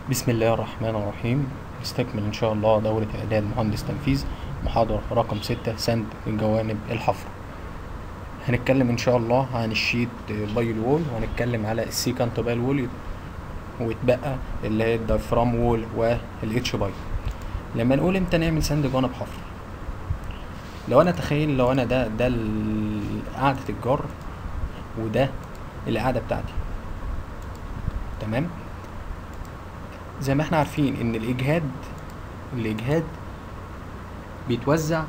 بسم الله الرحمن الرحيم نستكمل إن شاء الله دورة إعداد مهندس تنفيذ محاضرة رقم ستة سند الجوانب الحفر هنتكلم إن شاء الله عن الشيت بايل وول وهنتكلم على السيكانت بايل وول ويتبقى اللي هي الدايفرام وول والاتش باي لما نقول امتى نعمل سند جوانب حفر لو انا تخيل لو انا ده ده ال- قاعدة الجار وده القاعدة بتاعتي تمام زي ما احنا عارفين ان الاجهاد الاجهاد بيتوزع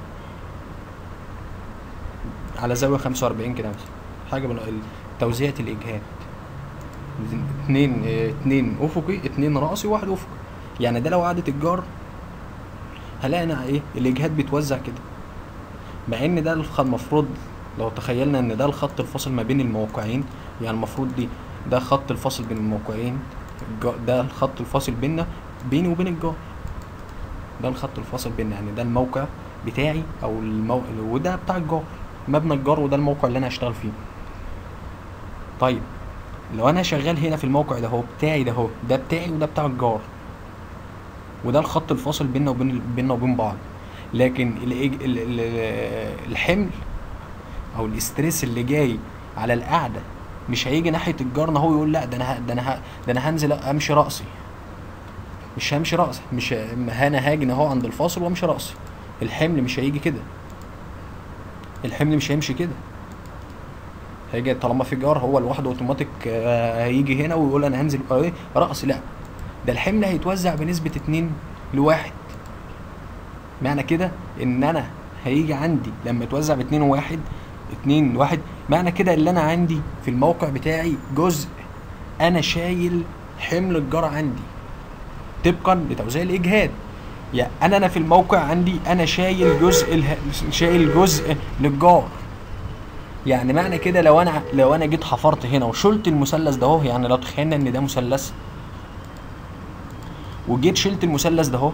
على زاوية خمسة وأربعين كده مثلا حاجة من ال- توزيعة الإجهاد اتنين اه، اتنين أفقي اتنين رأسي وواحد أفقي يعني ده لو قعدة الجار هلاقي أنا إيه الإجهاد بيتوزع كده مع إن ده الخ- المفروض لو تخيلنا إن ده الخط الفاصل ما بين الموقعين يعني المفروض دي ده خط الفاصل بين الموقعين الج- ده الخط الفاصل بيننا بيني وبين الجار ده الخط الفاصل بيننا يعني ده الموقع بتاعي او المو... وده بتاع الجار مبنى الجار وده الموقع اللي انا هشتغل فيه طيب لو انا شغال هنا في الموقع ده هو بتاعي ده هو ده بتاعي وده بتاع الجار وده الخط الفاصل بيننا وبين بيننا وبين بعض لكن الإج... ال... ال... الحمل او الاستريس اللي جاي على القعده مش هيجي ناحيه الجارنا هو يقول لا ده انا ه... ده انا ه... ده انا هنزل امشي راسي مش همشي راسي مش ه- انا هاجي اهو عند الفاصل وامشي راسي الحمل مش هيجي كده الحمل مش هيمشي كده هيجي طالما في جار هو لوحده اوتوماتيك آه، هيجي هنا ويقول انا هنزل آه، ايه راسي لا ده الحمل هيتوزع بنسبه اتنين لواحد معنى كده ان انا هيجي عندي لما يتوزع باتنين وواحد اتنين واحد معنى كده اللي انا عندي في الموقع بتاعي جزء انا شايل حمل الجار عندي طبقا لتوزيع الاجهاد يعني انا انا في الموقع عندي انا شايل جزء اله... شايل جزء للجار يعني معنى كده لو انا لو انا جيت حفرت هنا وشلت المثلث ده اهو يعني لو تخيلنا ان ده مثلث وجيت شلت المثلث ده اهو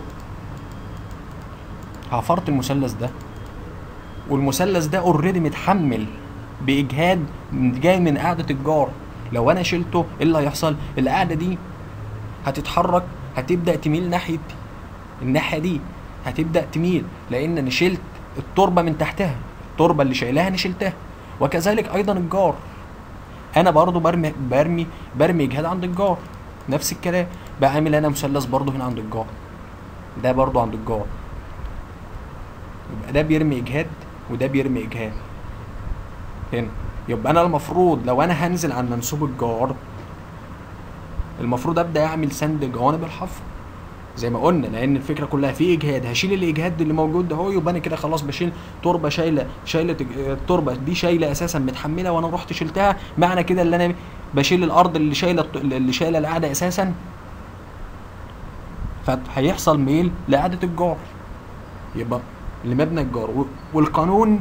حفرت المثلث ده والمثلث ده اوريدي متحمل باجهاد جاي من قاعده الجار لو انا شلته ايه اللي هيحصل القاعده دي هتتحرك هتبدا تميل ناحيه الناحيه دي هتبدا تميل لان انا شلت التربه من تحتها التربه اللي شايلاها انا شلتها وكذلك ايضا الجار انا برضو برمي برمي برمي اجهاد عند الجار نفس الكلام بعمل انا مثلث برضو هنا عند الجار ده برضو عند الجار يبقى ده بيرمي اجهاد وده بيرمي اجهاد هنا يبقى انا المفروض لو انا هنزل عن منسوب الجار المفروض ابدا اعمل سند جوانب الحفر زي ما قلنا لان الفكره كلها في اجهاد هشيل الاجهاد اللي موجود ده هو يبقى انا كده خلاص بشيل تربه شايله شايله تج- التربه دي شايله اساسا متحمله وانا رحت شلتها معنى كده اللي انا بشيل الارض اللي شايله الت- اللي شايله القاعده اساسا فهيحصل ميل لقاعده الجار يبقى لمبنى الجار و- والقانون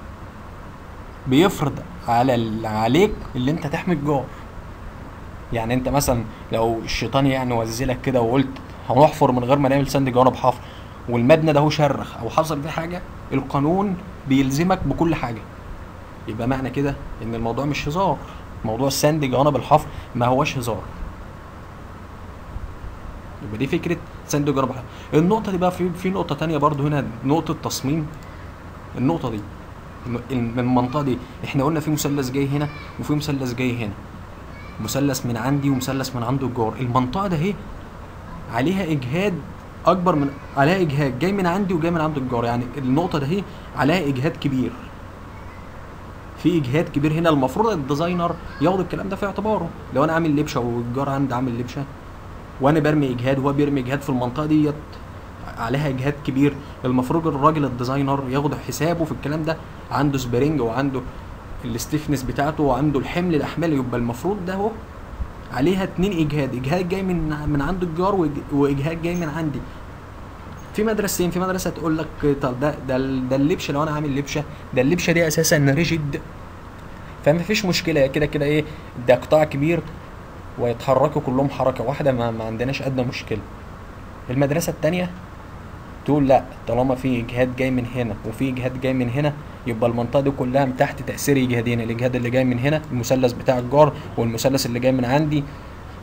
بيفرض على ال- عليك اللي انت تحمي الجار يعني انت مثلا لو الشيطان يعني وزلك كده وقلت هنحفر من غير ما نعمل سند جوانب حفر والمبنى ده هو شرخ او حصل فيه حاجه القانون بيلزمك بكل حاجه يبقى معنى كده ان الموضوع مش هزار موضوع السند جوانب الحفر ما هوش هزار يبقى دي فكره سند جوانب الحفر النقطه دي بقى في في نقطه تانية برضو هنا نقطه تصميم النقطه دي الم- الم- المنطقه دي احنا قلنا في مثلث جاي هنا وفي مثلث جاي هنا مثلث من عندي ومثلث من عند الجار المنطقه ده اهي عليها اجهاد اكبر من عليها اجهاد جاي من عندي وجاي من عند الجار يعني النقطه ده اهي عليها اجهاد كبير في اجهاد كبير هنا المفروض الديزاينر ياخد الكلام ده في اعتباره لو انا عامل لبشه والجار عندي عامل لبشه وانا برمي اجهاد وهو بيرمي اجهاد في المنطقه ديت عليها اجهاد كبير المفروض الراجل الديزاينر ياخد حسابه في الكلام ده عنده سبرينج وعنده الستيفنس بتاعته وعنده الحمل الاحمال يبقى المفروض ده اهو عليها اتنين اجهاد اجهاد جاي من من عند الجار وإج- واجهاد جاي من عندي في مدرستين في مدرسه تقول لك طب ده ده ال- ده اللبشه لو انا عامل لبشه ده اللبشه دي اساسا ريجيد فما فيش مشكله كده كده ايه ده قطاع كبير ويتحركوا كلهم حركه واحده ما, ما عندناش ادنى مشكله المدرسه التانية تقول لا طالما في اجهاد جاي من هنا وفي اجهاد جاي من هنا يبقى المنطقه دي كلها من تحت تاثير اجهادين الاجهاد اللي جاي من هنا المثلث بتاع الجار والمثلث اللي جاي من عندي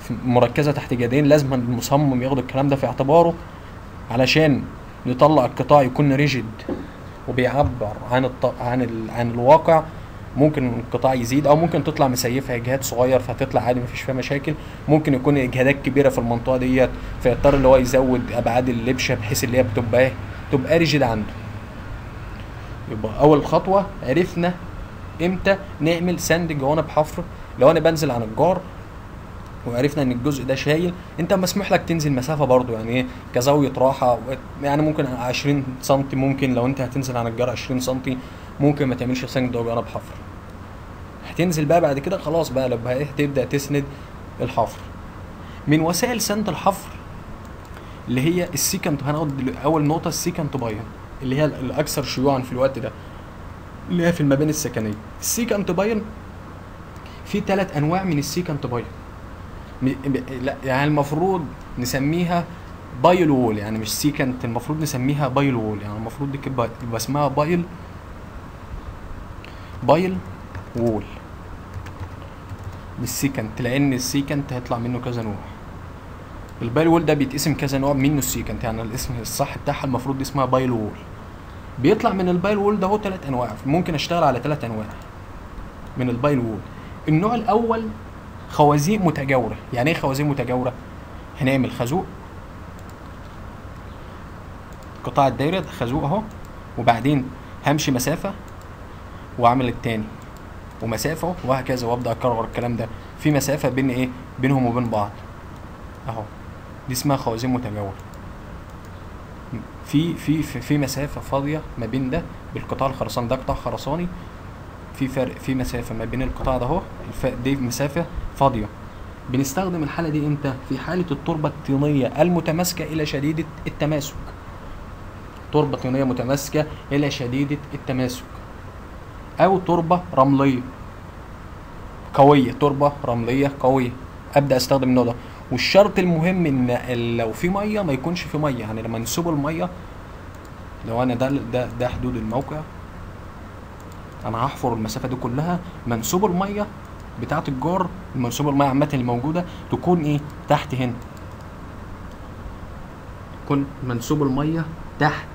في- مركزه تحت جدين لازم المصمم ياخد الكلام ده في اعتباره علشان يطلع القطاع يكون ريجيد وبيعبر عن الط... عن ال... عن الواقع ممكن القطاع يزيد او ممكن تطلع مسيفه اجهاد صغير فتطلع عادي مفيش فيها مشاكل ممكن يكون اجهادات كبيره في المنطقه ديت فيضطر اللي هو يزود ابعاد اللبشه بحيث اللي هي بتبقى ايه تبقى ريجيد عنده يبقى اول خطوه عرفنا امتى نعمل سند جوانب حفر لو انا بنزل عن الجار وعرفنا ان الجزء ده شايل انت مسموح لك تنزل مسافه برضو يعني ايه كزاويه راحه يعني ممكن 20 سم ممكن لو انت هتنزل عن الجار 20 سم ممكن ما تعملش سند جوانب حفر هتنزل بقى بعد كده خلاص بقى لو بقى ايه تبدا تسند الحفر من وسائل سند الحفر اللي هي السيكنت هناخد دلو- اول نقطه السيكنت باين اللي هي الاكثر شيوعا في الوقت ده اللي هي في المباني السكنيه السيكنت باين في ثلاث انواع من السيكنت باين م- ب- لا يعني المفروض نسميها بايل وول يعني مش سيكنت المفروض نسميها بايل وول يعني المفروض دي كده يبقى اسمها بايل بايل وول مش سيكنت لان السيكنت هيطلع منه كذا نوع البايل وول ده بيتقسم كذا نوع منه السيكنت يعني الاسم الصح بتاعها المفروض دي اسمها بايل وول بيطلع من البايل وول ده هو ثلاث انواع ممكن اشتغل على ثلاث انواع من البايل وول النوع الاول خوازيق متجاوره يعني ايه خوازيق متجاوره هنعمل خازوق قطاع الدايره ده خازوق اهو وبعدين همشي مسافه واعمل التاني ومسافه وهكذا وابدا اكرر الكلام ده في مسافه بين ايه بينهم وبين بعض اهو دي اسمها خوازيق متجاوره في في في, في مسافه فاضيه ما بين ده بالقطاع الخرساني ده قطاع خرساني في فرق في مسافه ما بين القطاع ده اهو الف- دي مسافه فاضيه بنستخدم الحاله دي امتى في حاله التربه الطينيه المتماسكه الى شديده التماسك تربه طينيه متماسكه الى شديده التماسك او تربه رمليه قويه تربه رمليه قويه ابدا استخدم النوع ده والشرط المهم ان ال- لو في ميه ما يكونش في ميه يعني لما نسيب الميه لو انا ده ده ده حدود الموقع انا هحفر المسافه دي كلها منسوب الميه بتاعه الجار منسوب الميه عامه اللي موجوده تكون ايه تحت هنا يكون منسوب الميه تحت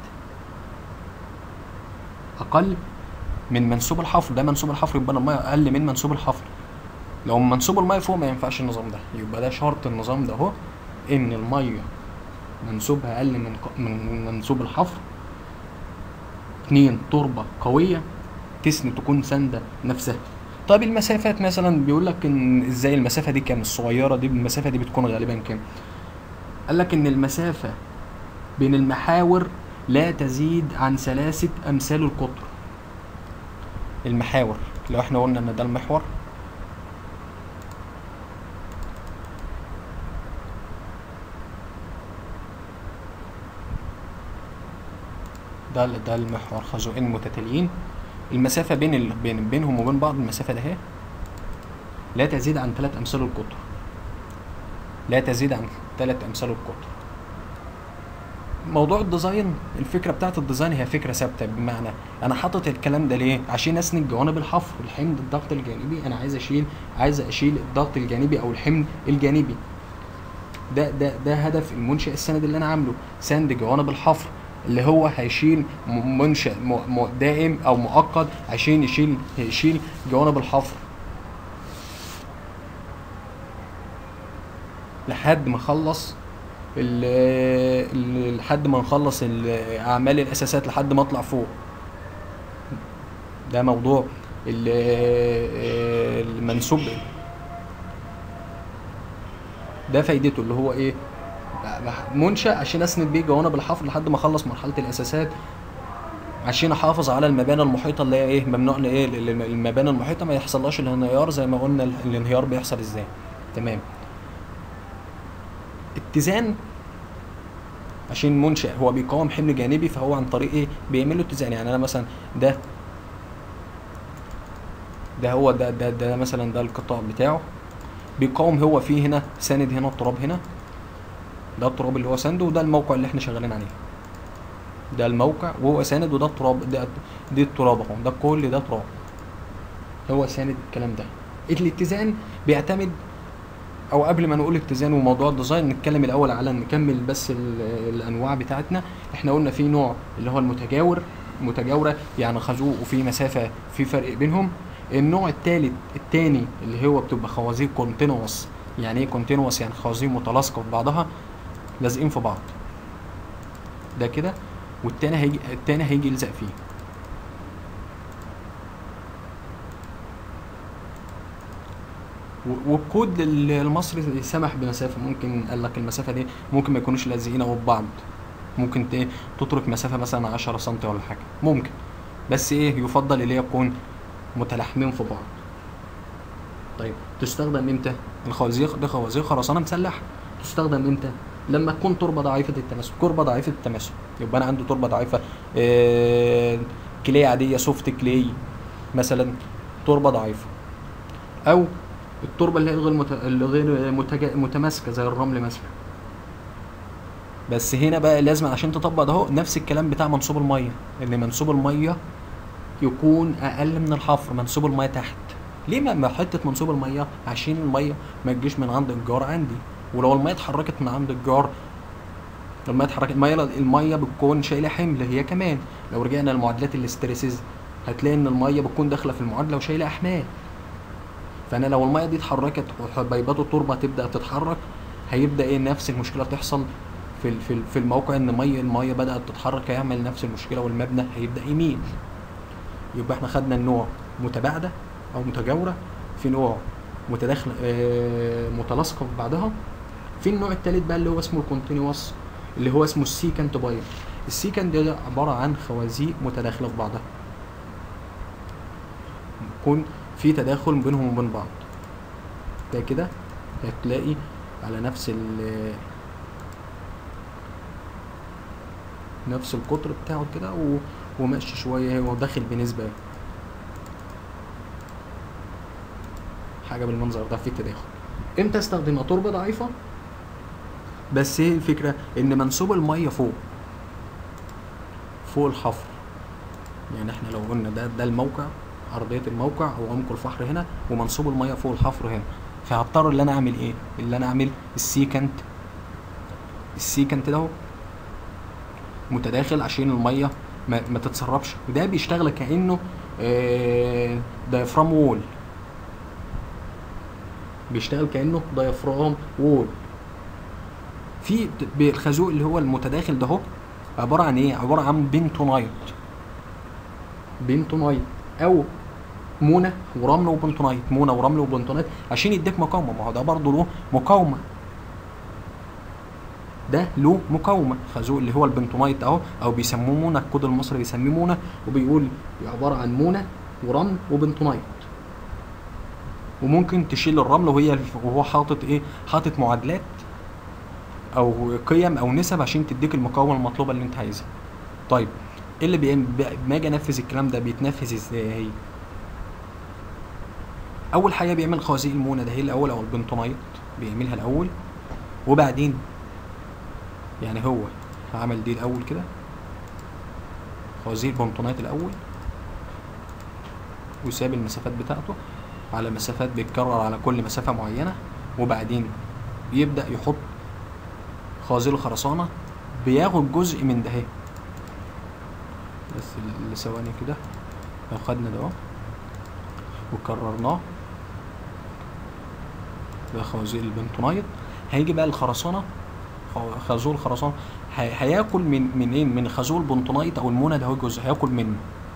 اقل من منسوب الحفر ده منسوب الحفر يبقى الميه اقل من منسوب الحفر لو منسوب الميه فوق ما ينفعش النظام ده يبقى ده شرط النظام ده اهو ان الميه منسوبها اقل من ق- من منسوب الحفر اتنين تربه قويه تسند تكون سانده نفسها طيب المسافات مثلا بيقول لك ان ازاي المسافه دي كام الصغيره دي المسافه دي بتكون غالبا كام قال لك ان المسافه بين المحاور لا تزيد عن ثلاثه امثال القطر المحاور لو احنا قلنا ان ده المحور ده ده المحور خازوقين متتاليين المسافة بين ال... بين بينهم وبين بعض المسافة ده اهي لا تزيد عن ثلاث أمثال القطر لا تزيد عن ثلاث أمثال القطر موضوع الديزاين الفكرة بتاعت الديزاين هي فكرة ثابتة بمعنى أنا حاطط الكلام ده ليه؟ عشان أسند جوانب الحفر الحمل الضغط الجانبي أنا عايز أشيل عايز أشيل الضغط الجانبي أو الحمل الجانبي ده ده ده هدف المنشأ السند اللي أنا عامله سند جوانب الحفر اللي هو هيشيل م- منشأ م- م- دائم او مؤقت عشان يشيل يشيل جوانب الحفر لحد ما اخلص ال- ال- لحد ما نخلص ال- اعمال الاساسات لحد ما اطلع فوق ده موضوع ال- المنسوب ده فايدته اللي هو ايه بح- منشأ عشان اسند بيه جوانب الحفر لحد ما اخلص مرحله الاساسات عشان احافظ على المباني المحيطه اللي هي ايه ممنوع ان ايه ال- ال- المباني المحيطه ما يحصلهاش الانهيار زي ما قلنا ال- الانهيار بيحصل ازاي تمام اتزان عشان منشأ هو بيقاوم حمل جانبي فهو عن طريق ايه بيعمل له اتزان يعني انا مثلا ده ده هو ده ده ده مثلا ده القطاع بتاعه بيقاوم هو فيه هنا ساند هنا التراب هنا ده التراب اللي هو سانده وده الموقع اللي احنا شغالين عليه ده الموقع وهو ساند وده التراب ده دي التراب اهو ده كل ده تراب هو ساند الكلام ده الاتزان بيعتمد او قبل ما نقول اتزان وموضوع الديزاين نتكلم الاول على نكمل بس ال- الانواع بتاعتنا احنا قلنا في نوع اللي هو المتجاور متجاوره يعني خازوق وفي مسافه في فرق بينهم النوع الثالث الثاني اللي هو بتبقى خوازيق كونتينوس يعني ايه كونتينوس يعني خوازيق متلاصقه في بعضها لازقين في بعض ده كده والتاني هيجي التاني هيجي يلزق فيه و- والكود ال- المصري سمح بمسافه ممكن قال لك المسافه دي ممكن ما يكونوش لازقين اهو ببعض ممكن ت- تترك مسافه مثلا 10 سم ولا حاجه ممكن بس ايه يفضل اللي يكون متلاحمين في بعض طيب تستخدم امتى الخوازيق دي خوازيق خرسانه مسلحه تستخدم امتى لما تكون تربه ضعيفه التماسك تربه ضعيفه التماسك يبقى انا عندي تربه ضعيفه آه كلي عاديه سوفت كلي مثلا تربه ضعيفه او التربه اللي هي الغير مت... اللي غير متج... متماسكه زي الرمل مثلا بس هنا بقى لازم عشان تطبق ده هو نفس الكلام بتاع منسوب الميه ان منسوب الميه يكون اقل من الحفر منسوب الميه تحت ليه ما- ما حته منسوب الميه عشان الميه ما تجيش من عند الجار عندي ولو الميه اتحركت من عند الجار الميه اتحركت الميه الميه بتكون شايله حمل هي كمان لو رجعنا لمعادلات الاستريسيز هتلاقي ان الميه بتكون داخله في المعادله وشايله احمال فانا لو الميه دي اتحركت وحبيبات التربه تبدا تتحرك هيبدا ايه نفس المشكله تحصل في ال- في ال- في الموقع ان ميه الميه بدات تتحرك هيعمل نفس المشكله والمبنى هيبدا يميل يبقى احنا خدنا النوع متباعده او متجاوره في نوع متداخله آه، متلاصقه في بعضها في النوع الثالث بقى اللي هو اسمه الكونتينوس اللي هو اسمه السيكنت باير السيكنت ده عباره عن خوازيق متداخله في بعضها يكون في تداخل بينهم وبين بعض ده كده هتلاقي على نفس ال نفس القطر بتاعه كده و... وماشي شويه هو داخل بنسبه حاجه بالمنظر ده في تداخل امتى استخدمها تربه ضعيفه بس ايه الفكره ان منسوب الميه فوق فوق الحفر يعني احنا لو قلنا ده ده الموقع ارضيه الموقع او عمق الفحر هنا ومنسوب الميه فوق الحفر هنا فهضطر ان انا اعمل ايه اللي انا اعمل السيكنت السيكنت ده اهو متداخل عشان الميه ما, ما تتسربش وده بيشتغل كانه آه دايفرام وول بيشتغل كانه دايفرام وول في الخازوق اللي هو المتداخل ده اهو عباره عن ايه عباره عن بنتونايت بنتونايت او مونه ورمل وبنتونايت مونه ورمل وبنتونايت عشان يديك مقاومه ما هو ده برضه له مقاومه ده له مقاومه خازوق اللي هو البنتونايت اهو او بيسموه مونه الكود المصري بيسميه مونه وبيقول عباره عن مونه ورمل وبنتونايت وممكن تشيل الرمل وهي وهو حاطط ايه حاطط معادلات او قيم او نسب عشان تديك المقاومه المطلوبه اللي انت عايزها طيب ايه اللي بي... ما اجي انفذ الكلام ده بيتنفذ ازاي هي اول حاجه بيعمل خوازيق المونه ده هي الاول او البنتونايت بيعملها الاول وبعدين يعني هو عمل دي الاول كده خوازيق البنتونايت الاول وساب المسافات بتاعته على مسافات بيتكرر على كل مسافه معينه وبعدين بيبدا يحط خوازيق الخرسانه بياخد جزء من ده بس لثواني كده لو خدنا ده وكررناه ده خوازيق البنتونايت هيجي بقى الخرسانه خازوق الخرسانه هياكل من من ايه من خازوق البنتونايت او المونه ده هو جزء هياكل منه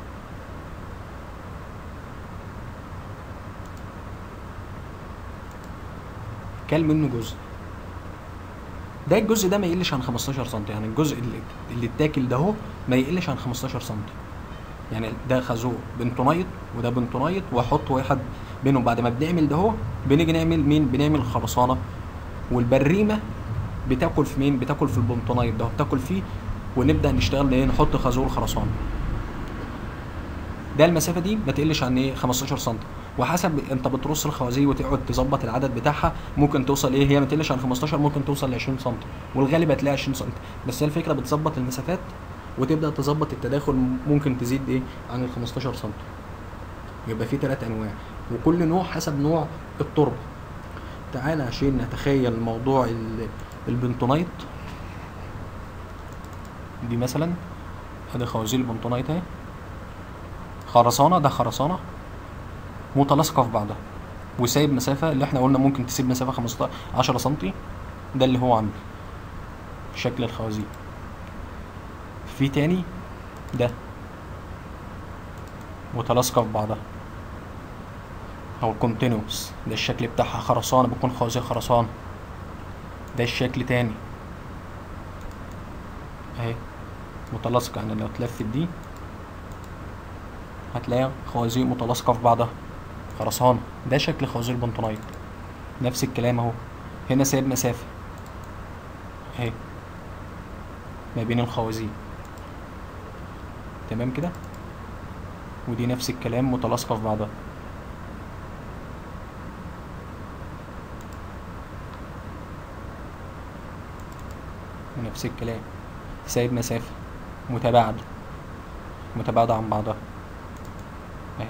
كل منه جزء ده الجزء ده ما يقلش عن 15 سم يعني الجزء اللي, اللي اتاكل ده اهو ما يقلش عن 15 سم يعني ده خازوق بنتونايت وده بنتونايت واحط واحد بينهم بعد ما بنعمل ده اهو بنيجي نعمل مين بنعمل خرسانه والبريمه بتاكل في مين بتاكل في البنتونايت ده بتاكل فيه ونبدا نشتغل ايه نحط خازوق الخرسانه ده المسافه دي ما تقلش عن ايه 15 سم وحسب انت بترص الخوازيق وتقعد تظبط العدد بتاعها ممكن توصل ايه هي ما تقلش عن 15 ممكن توصل ل 20 سم والغالب هتلاقي 20 سم بس هي الفكره بتظبط المسافات وتبدا تظبط التداخل ممكن تزيد ايه عن ال 15 سم يبقى في ثلاث انواع وكل نوع حسب نوع التربه تعالى عشان نتخيل موضوع ال- البنتونايت دي مثلا ادي خوازيق البنتونايت اهي خرسانه ده خرسانه متلاصقه في بعضها وسايب مسافه اللي احنا قلنا ممكن تسيب مسافه 15 10 سنتي ده اللي هو عامل شكل الخوازيق في تاني ده متلاصقه في بعضها او كونتينوس ده الشكل بتاعها خرسانه بتكون خوازيق خرسانه ده الشكل تاني اهي متلاصقة يعني لو اتلفت دي هتلاقي خوازيق متلاصقة في بعضها خرسانة ده شكل خوازيق البنطونايت نفس الكلام اهو هنا سايب مسافة اهي ما بين الخوازيق تمام كده ودي نفس الكلام متلاصقة في بعضها نفس الكلام سايب مسافة متباعدة متباعدة عن بعضها اهي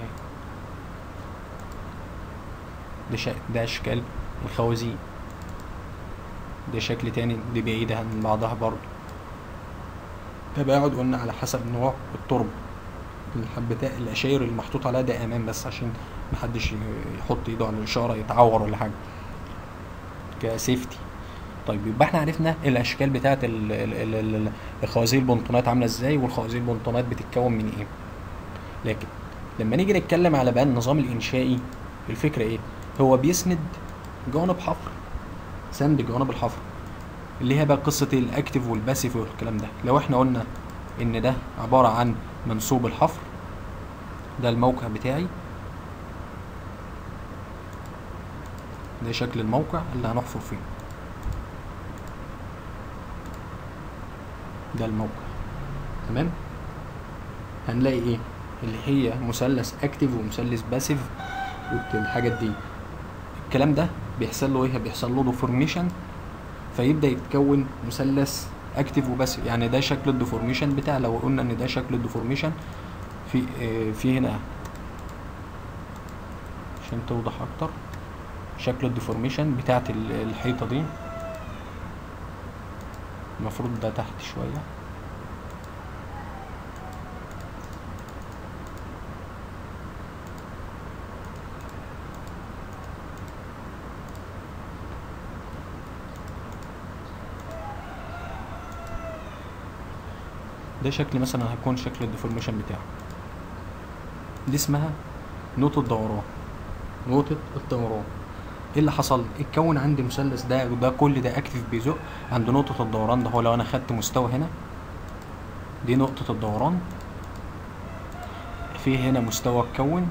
ده شا... ده اشكال الخوازيق ده شكل تاني دي بعيدة عن بعضها برضه تباعد قلنا على حسب نوع التربة الحبتاء الاشاير اللي محطوط عليها ده امان بس عشان محدش يحط ايده على الاشارة يتعور ولا حاجة كسيفتي طيب يبقى احنا عرفنا الاشكال بتاعت ال- ال- ال- ال- الخوازيق البنطونات عامله ازاي والخوازيق البنطونات بتتكون من ايه لكن لما نيجي نتكلم على بقى النظام الانشائي الفكره ايه هو بيسند جوانب حفر سند جوانب الحفر اللي هي بقى قصه الاكتف والباسيف والكلام ده لو احنا قلنا ان ده عباره عن منسوب الحفر ده الموقع بتاعي ده شكل الموقع اللي هنحفر فيه ده الموقع تمام هنلاقي ايه اللي هي مثلث اكتف ومثلث باسيف والحاجات دي الكلام ده بيحصل له ايه بيحصل له ديفورميشن فيبدا يتكون مثلث اكتف وباسيف يعني ده شكل الديفورميشن بتاع لو قلنا ان ده شكل الديفورميشن في آه، في هنا عشان توضح اكتر شكل الديفورميشن بتاعت ال- الحيطه دي المفروض ده تحت شوية ده شكل مثلا هيكون شكل الديفورميشن بتاعه دي اسمها نقطة دوران نقطة الدوران ايه اللي حصل اتكون عندي مثلث ده وده كل ده اكتف بيزق عند نقطة الدوران ده هو لو انا خدت مستوى هنا دي نقطة الدوران في هنا مستوى اتكون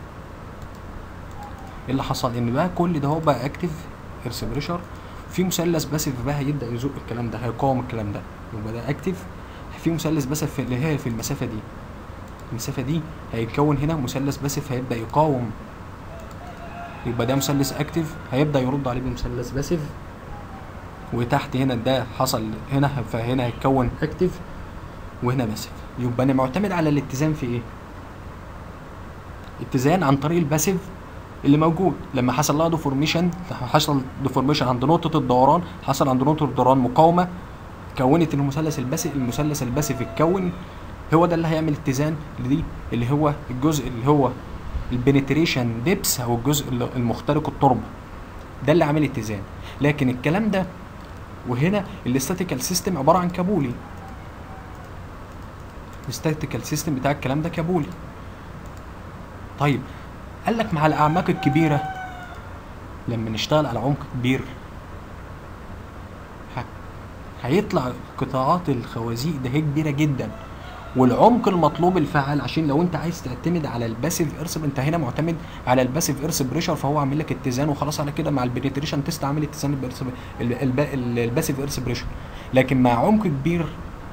ايه اللي حصل ان بقى كل ده هو بقى اكتف ايرث بريشر في مثلث باسف بقى هيبدا يزق الكلام ده هيقاوم الكلام ده يبقى ده اكتف في مثلث باسف في- اللي هي في المسافه دي المسافه دي هيتكون هنا مثلث باسف هيبدا يقاوم يبقى ده مثلث اكتف هيبدا يرد عليه بمثلث باسف وتحت هنا ده حصل هنا فهنا هيتكون اكتف وهنا باسف يبقى انا معتمد على الاتزان في ايه اتزان عن طريق الباسيف اللي موجود لما حصل لها ديفورميشن حصل ديفورميشن عند نقطه الدوران حصل عند نقطه الدوران مقاومه كونت المثلث الباسف المثلث الباسف اتكون هو ده اللي هيعمل اتزان لدي اللي هو الجزء اللي هو البنتريشن ديبس او الجزء اللي- المخترق التربه ده اللي عامل اتزان لكن الكلام ده وهنا الاستاتيكال سيستم عباره عن كابولي الاستاتيكال سيستم بتاع الكلام ده كابولي طيب قال لك مع الاعماق الكبيره لما نشتغل على عمق كبير ه- هيطلع قطاعات الخوازيق ده هي كبيره جدا والعمق المطلوب الفعال عشان لو انت عايز تعتمد على الباسيف ارث انت هنا معتمد على الباسيف ارث بريشر فهو عامل لك اتزان وخلاص على كده مع البنتريشن تيست عامل اتزان البرس- ال- الب- ال- الباسيف ارث بريشر لكن مع عمق كبير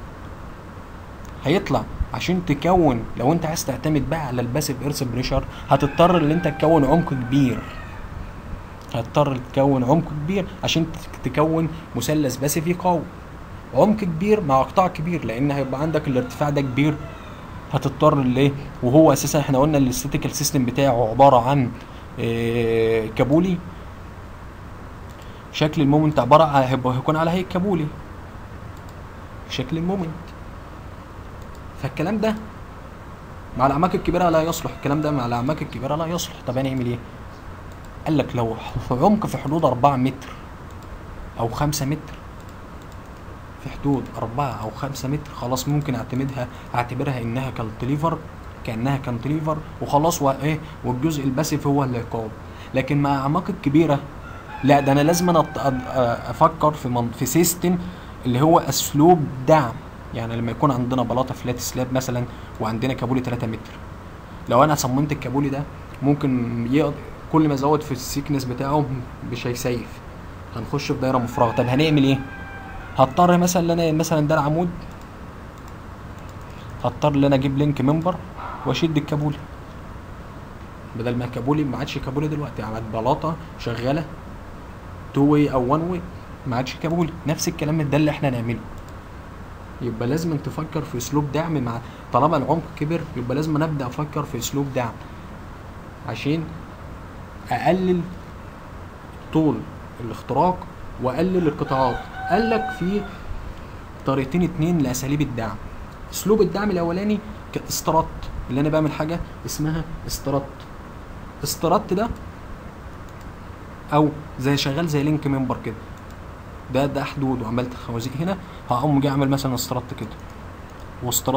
هيطلع عشان تكون لو انت عايز تعتمد بقى على الباسيف ارث بريشر هتضطر ان انت تكون عمق كبير هتضطر تكون عمق كبير عشان ت- تكون مثلث باسيف يقاوم عمق كبير مع قطاع كبير لان هيبقى عندك الارتفاع ده كبير هتضطر لايه وهو اساسا احنا قلنا الاستاتيكال سيستم بتاعه عباره عن آه، كابولي شكل المومنت عباره عن هيبقى هيكون على هيئه كابولي شكل المومنت فالكلام ده مع الاعماق الكبيره لا يصلح الكلام ده مع الاعماق الكبيره لا يصلح طب هنعمل ايه قال لك لو في عمق في حدود 4 متر او 5 متر في حدود 4 او 5 متر خلاص ممكن اعتمدها اعتبرها انها كالتليفر كانها كانتليفر وخلاص وايه والجزء الباسف هو اللي يقاوم لكن مع اعماق الكبيره لا ده انا لازم أط- أ- افكر في من في سيستم اللي هو اسلوب دعم يعني لما يكون عندنا بلاطه فلات سلاب مثلا وعندنا كابولي 3 متر لو انا صممت الكابولي ده ممكن يقض... كل ما ازود في السيكنس بتاعه مش هيسيف هنخش في دايره مفرغه طب هنعمل ايه هضطر مثلا ان انا مثلا ده العمود هضطر ان انا اجيب لينك منبر واشد الكابولي بدل ما الكابولي ما عادش كابولي دلوقتي عملت بلاطه شغاله تو واي او وان واي ما عادش كابولي نفس الكلام ده اللي احنا نعمله يبقى لازم تفكر في اسلوب دعم مع طالما العمق كبر يبقى لازم نبدا افكر في اسلوب دعم عشان اقلل طول الاختراق واقلل القطاعات قال لك في طريقتين اتنين لاساليب الدعم اسلوب الدعم الاولاني كاسترات اللي انا بعمل حاجه اسمها استرات استرات ده او زي شغال زي لينك منبر كده ده ده حدود وعملت خوازيق هنا هقوم جاي اعمل مثلا استرات كده واسترات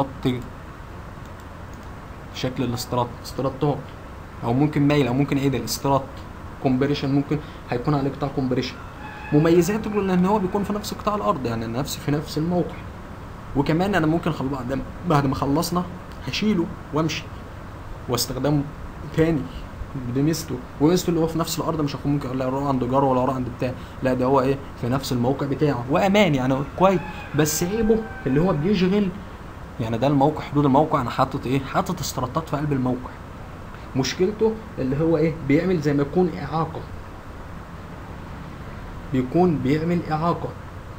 شكل الاسترات استرات طول او ممكن مايل او ممكن عدل استرات كومبريشن ممكن هيكون عليه قطاع كومبريشن مميزاته ان هو بيكون في نفس قطاع الارض يعني نفس في نفس الموقع وكمان انا ممكن خل... بعد بعد ما خلصنا هشيله وامشي واستخدمه تاني بميزته وميزته اللي هو في نفس الارض مش هكون ممكن لا اروح عند جار ولا اروح عند بتاع لا ده هو ايه في نفس الموقع بتاعه وامان يعني كويس بس عيبه اللي هو بيشغل يعني ده الموقع حدود الموقع انا حاطط ايه حاطط استراتات في قلب الموقع مشكلته اللي هو ايه بيعمل زي ما يكون اعاقه بيكون بيعمل اعاقه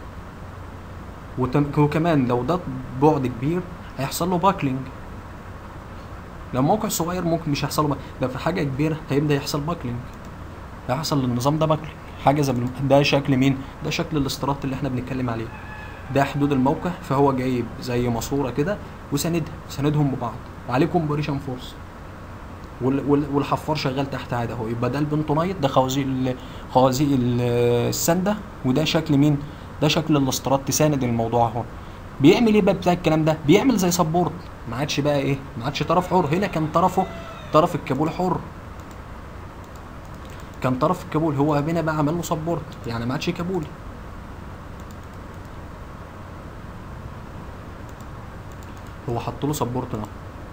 وتم- وكمان لو ده بعد كبير هيحصل له باكلينج لو موقع صغير ممكن مش هيحصل له باك- لو في حاجه كبيره هيبدا يحصل باكلينج هيحصل للنظام ده باكلينج حاجه زي بالم- ده شكل مين ده شكل الاسترات اللي احنا بنتكلم عليه ده حدود الموقع فهو جايب زي ماسوره كده وساندها ساندهم ببعض وعليه كومبريشن فورس وال- وال- والحفار شغال تحت عادي اهو يبقى ده البنتونايت ده خوازيق ال- خوازيق ال- السنده وده شكل مين ده شكل الاسترات تساند الموضوع اهو بيعمل ايه بقى بتاع الكلام ده بيعمل زي سبورت ما عادش بقى ايه ما عادش طرف حر هنا كان طرفه طرف الكابول حر كان طرف الكابول هو هنا بقى عمل له سبورت يعني ما عادش كابول هو حط له سبورت ده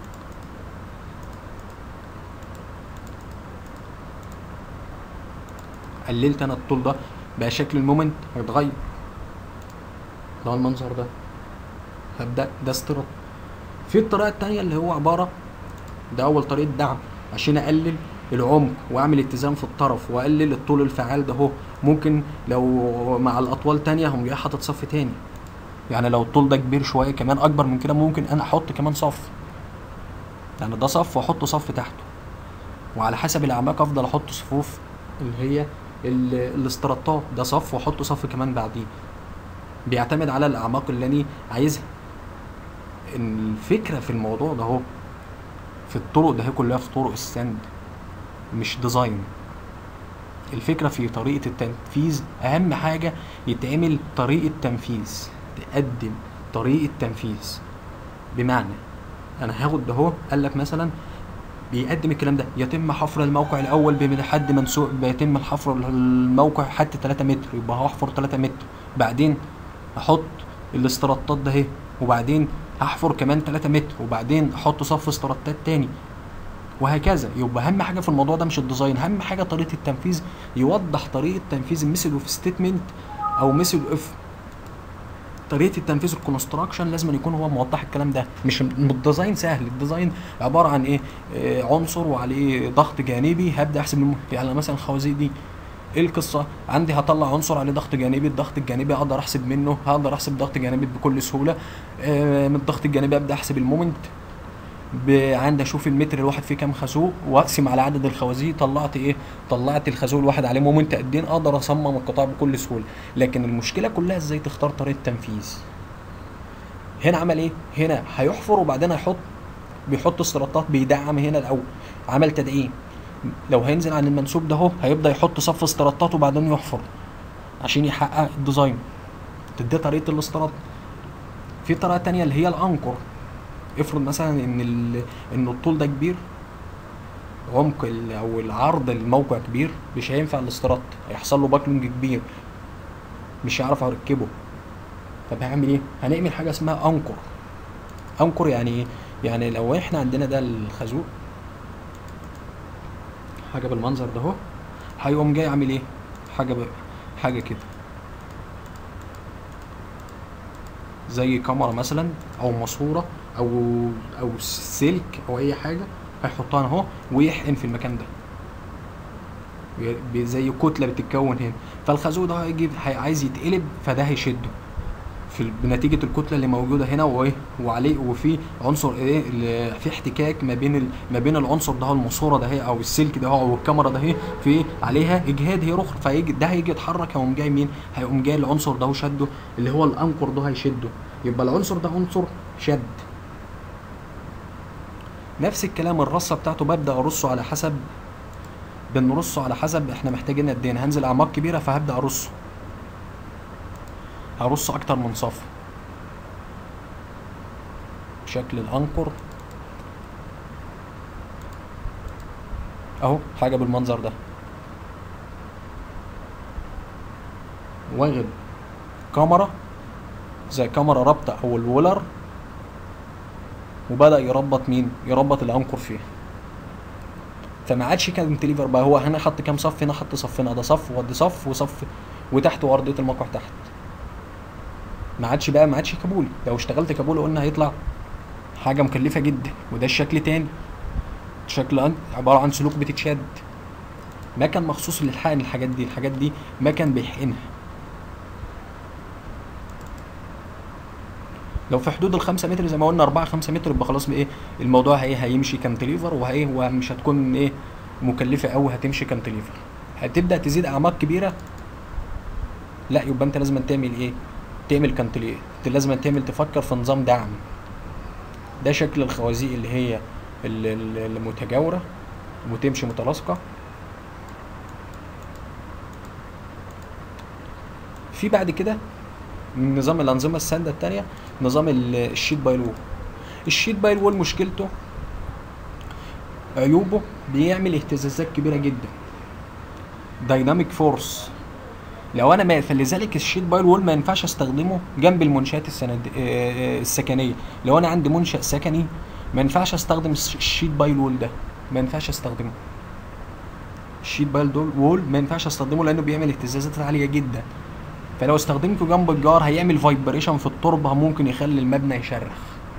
قللت انا الطول ده بقى شكل المومنت هيتغير ده المنظر ده هبدا ده استرات في الطريقه التانية اللي هو عباره ده اول طريقه دعم عشان اقلل العمق واعمل اتزان في الطرف واقلل الطول الفعال ده اهو ممكن لو مع الاطوال تانية هم جاي حاطط صف تاني يعني لو الطول ده كبير شويه كمان اكبر من كده ممكن انا احط كمان صف يعني ده صف واحط صف تحته وعلى حسب الاعماق افضل احط صفوف اللي هي ال- الاستراتات ده صف واحط صف كمان بعديه بيعتمد على الاعماق اللي انا عايزها الفكره في الموضوع ده اهو في الطرق ده هي كلها في طرق السند مش ديزاين الفكره في طريقه التنفيذ اهم حاجه يتعمل طريقه تنفيذ تقدم طريقه تنفيذ بمعنى انا هاخد ده اهو قال لك مثلا بيقدم الكلام ده يتم حفر الموقع الاول بحد منسوق بيتم الحفر الموقع حتى 3 متر يبقى هحفر 3 متر بعدين احط الاستراتات ده اهي وبعدين هحفر كمان 3 متر وبعدين احط صف استراتات تاني وهكذا يبقى اهم حاجه في الموضوع ده مش الديزاين اهم حاجه طريقه التنفيذ يوضح طريقه تنفيذ الميثود اوف ستيتمنت او ميثود اوف طريقه التنفيذ الكونستراكشن لازم يكون هو موضح الكلام ده مش الديزاين سهل الديزاين عباره عن ايه آه عنصر وعليه ضغط جانبي هبدا احسب الم... يعني مثلا الخوازيق دي ايه القصه عندي هطلع عنصر عليه ضغط جانبي الضغط الجانبي اقدر احسب منه هقدر احسب ضغط جانبي بكل سهوله آه من الضغط الجانبي ابدا احسب المومنت ب- عندي اشوف المتر الواحد فيه كام خازوق واقسم على عدد الخوازيق طلعت ايه طلعت الخازوق الواحد عليه مومنت قد ايه اقدر اصمم القطاع بكل سهوله لكن المشكله كلها ازاي تختار طريقه تنفيذ هنا عمل ايه هنا هيحفر وبعدين هيحط بيحط استراتات بيدعم هنا الاول عمل تدعيم لو هينزل عن المنسوب ده اهو هيبدا يحط صف استراتات وبعدين يحفر عشان يحقق الديزاين تدي طريقه الاسترات في طريقه تانية اللي هي الانكر افرض مثلا ان ال... ان الطول ده كبير عمق ال... او العرض الموقع كبير مش هينفع الاسترات هيحصل له باكلينج كبير مش هيعرف اركبه طب هعمل ايه هنعمل حاجه اسمها انكر انكر يعني ايه يعني لو احنا عندنا ده الخازوق حاجه بالمنظر ده اهو هيقوم جاي عامل ايه حاجه ب... حاجه كده زي كاميرا مثلا او ماسوره او او سلك او اي حاجه هيحطها هنا اهو ويحقن في المكان ده بي- بي- زي كتله بتتكون هنا فالخازوق ده هيجي هي- عايز يتقلب فده هيشده في ال- بنتيجه الكتله اللي موجوده هنا وايه وعليه وفي عنصر ايه اللي في احتكاك ما بين ال... ما بين العنصر ده الماسوره ده هي او السلك ده هو او الكاميرا ده هي في عليها اجهاد هي اخرى فيجي ده هيجي يتحرك هيقوم جاي مين هيقوم جاي العنصر ده وشده اللي هو الانكر ده هيشده يبقى العنصر ده عنصر شد نفس الكلام الرصه بتاعته ببدا ارصه على حسب بنرصه على حسب احنا محتاجين قد ايه أنا هنزل اعماق كبيره فهبدا ارصه هرص اكتر من صف شكل الانكر اهو حاجه بالمنظر ده واخد كاميرا زي كاميرا رابطه او الولر وبدا يربط مين يربط الانكر فيه فما عادش كانتليفر بقى هو هنا حط كام صف هنا حط صفنا ده صف ودي صف وصف وتحت وارضيه الموقع تحت ما عادش بقى ما عادش كابولي لو اشتغلت كابولي قلنا هيطلع حاجه مكلفه جدا وده الشكل تاني شكل أن- عباره عن سلوك بتتشد مكن مخصوص للحقن الحاجات دي الحاجات دي مكن بيحقنها لو في حدود الخمسة متر زي ما قلنا أربعة خمسة متر يبقى خلاص ايه الموضوع هي هيمشي كانتليفر وهي ومش هتكون ايه مكلفة أوي هتمشي كانتليفر هتبدأ تزيد أعماق كبيرة لا يبقى أنت لازم تعمل ايه تعمل كانتليفر لازم تعمل تفكر في نظام دعم ده شكل الخوازيق اللي هي ال- ال- المتجاورة وتمشي متلاصقة في بعد كده نظام الأنظمة السادة التانية نظام ال- الشيت بايل وول الشيت بايل وول مشكلته عيوبه بيعمل اهتزازات كبيرة جدا دايناميك فورس لو انا ما فلذلك الشيت بايل وول ما ينفعش استخدمه جنب المنشات السند... آه، آه، السكنيه لو انا عندي منشا سكني ما ينفعش استخدم الش- الشيت بايل وول ده ما ينفعش استخدمه الشيت بايل دول وول ما ينفعش استخدمه لانه بيعمل اهتزازات عاليه جدا فلو استخدمته جنب الجار هيعمل فايبريشن في التربه ممكن يخلي المبنى يشرخ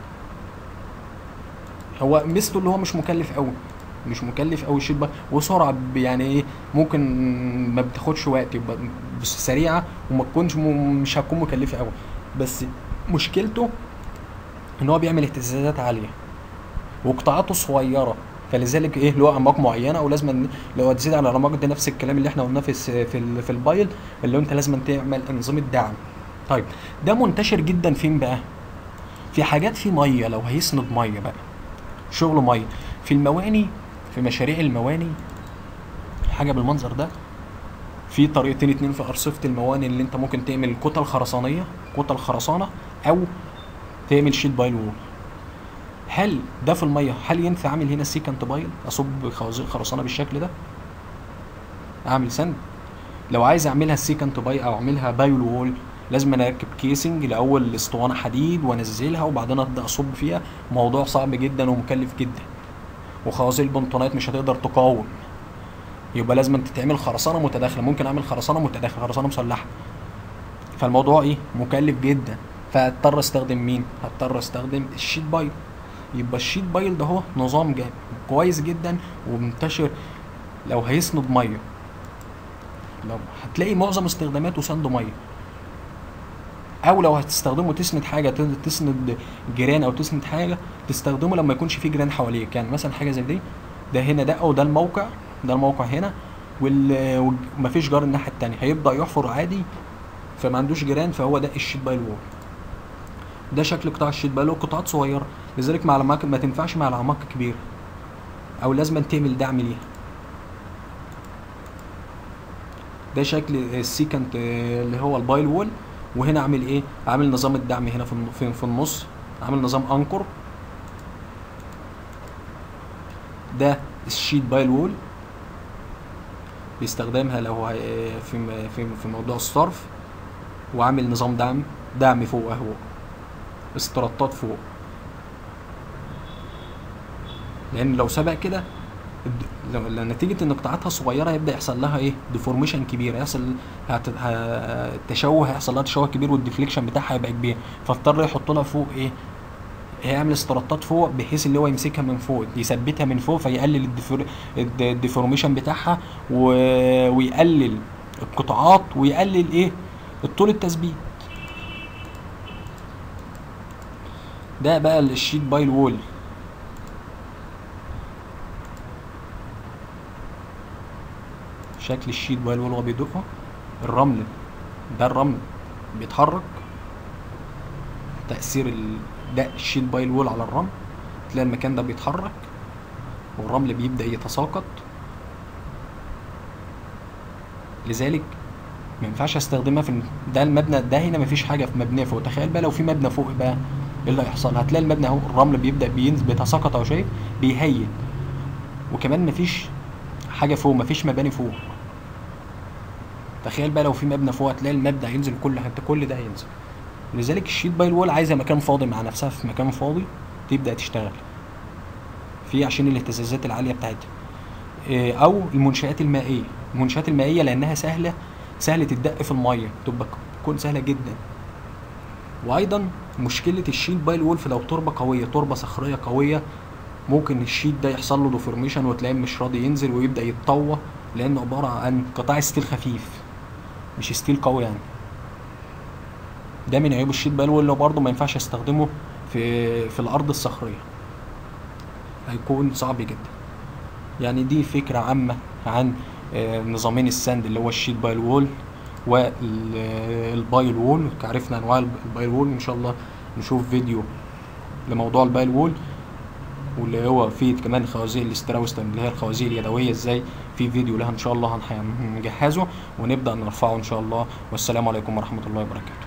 هو ميزته اللي هو مش مكلف قوي مش مكلف قوي الشيت بايل وسرعه ب- يعني ايه ممكن ما بتاخدش وقت يبقى بس سريعه وما تكونش م- مش هتكون مكلفه قوي بس مشكلته ان هو بيعمل اهتزازات عاليه وقطاعاته صغيره فلذلك ايه له اعماق معينه ولازم لو هتزيد على الاعماق دي نفس الكلام اللي احنا قلناه في الس- في ال- في البايل اللي هو انت لازم تعمل انظمه دعم طيب ده منتشر جدا فين بقى في حاجات في ميه لو هيسند ميه بقى شغل ميه في المواني في مشاريع المواني حاجه بالمنظر ده في طريقتين اتنين في ارصفه المواني اللي انت ممكن تعمل كتل خرسانيه كتل خرسانه او تعمل شيت بايل وول هل ده في الميه هل ينفع اعمل هنا سيكنت بايل اصب خوازيق خرسانه بالشكل ده اعمل سند لو عايز اعملها سيكنت باي او اعملها بايل وول لازم انا اركب كيسنج الاول اسطوانه حديد وانزلها وبعدين ابدا اصب فيها موضوع صعب جدا ومكلف جدا وخوازيق البنطونات مش هتقدر تقاوم يبقى لازم تتعمل خرسانه متداخله ممكن اعمل خرسانه متداخله خرسانه مسلحه فالموضوع ايه مكلف جدا فاضطر استخدم مين هضطر استخدم الشيت بايل يبقى الشيت بايل ده هو نظام جامد كويس جدا ومنتشر لو هيسند ميه لو هتلاقي معظم استخداماته سند ميه او لو هتستخدمه تسند حاجه ت- تسند جيران او تسند حاجه تستخدمه لما يكونش في جيران حواليك يعني مثلا حاجه زي دي ده هنا ده او ده الموقع ده الموقع هنا وال- ومفيش جار الناحيه التانية هيبدا يحفر عادي فما عندوش جيران فهو ده الشيت بايل وول ده شكل قطاع الشيت بايل وول قطاعات صغيره لذلك مع الأعماق ما تنفعش مع الاعماق كبيره او لازم تعمل دعم ليها ده شكل السيكنت اللي هو البايل وول وهنا عامل ايه عامل نظام الدعم هنا في الن- في, في النص عامل نظام انكر ده الشيت بايل وول بيستخدمها لو هي- في م- في في موضوع الصرف وعامل نظام دعم دعم فوق اهو استرطات فوق لان لو سبق كده الد- لو- لو نتيجة ان قطاعاتها صغيرة هيبدأ يحصل لها ايه ديفورميشن كبير هيحصل هت... ه... التشوه هيحصل لها تشوه كبير والديفليكشن بتاعها هيبقى كبير فاضطر يحط لها فوق ايه هيعمل استرطات فوق بحيث اللي هو يمسكها من فوق يثبتها من فوق فيقلل الديفور... الد- الديفورميشن بتاعها و... ويقلل القطاعات ويقلل ايه الطول التثبيت ده بقى الشيت بايل وول شكل الشيت بايل وول وهو بيدقه الرمل ده الرمل بيتحرك تأثير ال... ده الشيت بايل وول على الرمل تلاقي المكان ده بيتحرك والرمل بيبدأ يتساقط لذلك ما ينفعش استخدمها في الم- ده المبنى ده هنا مفيش حاجه في مبنى فوق تخيل بقى لو في مبنى فوق بقى ايه اللي هيحصل هتلاقي المبنى اهو الرمل بيبدا بينزل بيتساقط اهو شايف بيهيل وكمان مفيش حاجه فوق مفيش مباني فوق تخيل بقى لو في مبنى فوق هتلاقي المبنى هينزل كل حته كل ده هينزل لذلك الشيت بايل وول عايزه مكان فاضي مع نفسها في مكان فاضي تبدا تشتغل فيه عشان الاهتزازات العاليه بتاعتها إيه، او المنشآت المائيه المنشآت المائيه لانها سهله سهله الدق في الميه تبقى تكون سهله جدا وايضا مشكله الشيت بايل وولف لو تربه قويه تربه صخريه قويه ممكن الشيت ده يحصل له ديفورميشن وتلاقيه مش راضي ينزل ويبدا يتطوى لانه عباره عن قطاع ستيل خفيف مش ستيل قوي يعني ده من عيوب الشيت بايل وول برضه ما ينفعش استخدمه في في الارض الصخريه هيكون صعب جدا يعني دي فكرة عامة عن آه، نظامين الساند اللي هو الشيت بايل وول والبايل وول عرفنا انواع الب- البايل وول ان شاء الله نشوف فيديو لموضوع البايل وول واللي هو فيه كمان خوازيق الاستراوستن اللي هي الخوازيق اليدويه ازاي في فيديو لها ان شاء الله هنح- هنجهزه ونبدا نرفعه ان شاء الله والسلام عليكم ورحمه الله وبركاته